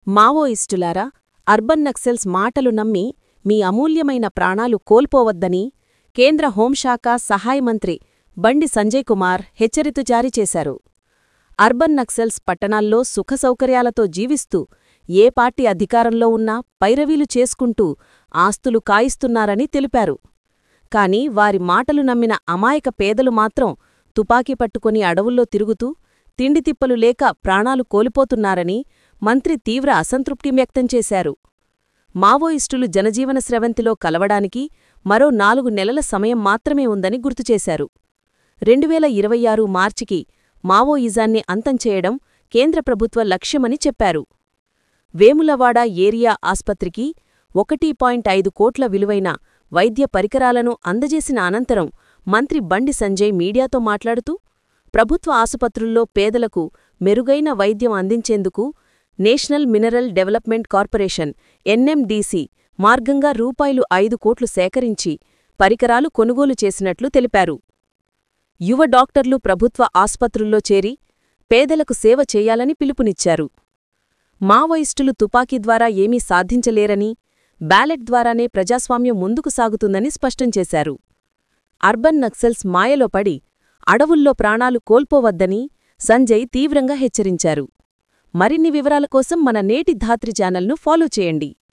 మావోయిస్టులారా urban Naxals మాటలు నమ్మి మీ అమూల్యమైన ప్రాణాలు కోల్పోవద్దని కేంద్ర హోంశాఖ సహాయ మంత్రి బండి సంజయ్ కుమార్ హెచ్చరిత జారీ చేశారు అర్బన్ నక్సల్స్ పట్టణాల్లో సుఖసౌకర్యాలతో జీవిస్తూ ఏ పార్టీ అధికారంలో ఉన్నా పైరవీలు చేసుకుంటూ ఆస్తులు కాయిస్తున్నారని తెలిపారు కాని వారి మాటలు నమ్మిన అమాయక పేదలు మాత్రం తుపాకీ పట్టుకుని అడవుల్లో తిరుగుతూ తిండితిప్పలు లేక ప్రాణాలు కోల్పోతున్నారని మంత్రి తీవ్ర అసంతృప్తి వ్యక్తం చేశారు మావోయిస్టులు జనజీవన స్రవంతిలో కలవడానికి మరో నాలుగు నెలల సమయం మాత్రమే ఉందని గుర్తుచేశారు రెండువేల ఇరవై ఆరు మార్చికి మావోయిజాన్ని అంతం చేయడం కేంద్ర ప్రభుత్వ లక్ష్యమని చెప్పారు వేములవాడ ఏరియా ఆస్పత్రికి ఒకటి పాయింట్ ఐదు కోట్ల విలువైన వైద్య పరికరాలను అందజేసిన అనంతరం మంత్రి బండి సంజయ్ మీడియాతో మాట్లాడుతూ ప్రభుత్వ ఆసుపత్రుల్లో పేదలకు మెరుగైన వైద్యం అందించేందుకు national mineral development corporation NMDC మార్గంగా రూపాయలు ఐదు కోట్లు సేకరించి పరికరాలు కొనుగోలు చేసినట్లు తెలిపారు యువ డాక్టర్లు ప్రభుత్వ ఆస్పత్రుల్లో చేరి పేదలకు సేవ చేయాలని పిలుపునిచ్చారు మావోయిస్టులు తుపాకీ ద్వారా ఏమీ సాధించలేరని బ్యాలెట్ ద్వారానే ప్రజాస్వామ్యం ముందుకు సాగుతుందని స్పష్టం చేశారు అర్బన్ నక్సల్స్ మాయలో పడి అడవుల్లో ప్రాణాలు కోల్పోవద్దని సంజయ్ తీవ్రంగా హెచ్చరించారు మరిన్ని వివరాల కోసం మన నేటి ధాత్రి ఛానల్ను ఫాలో చేయండి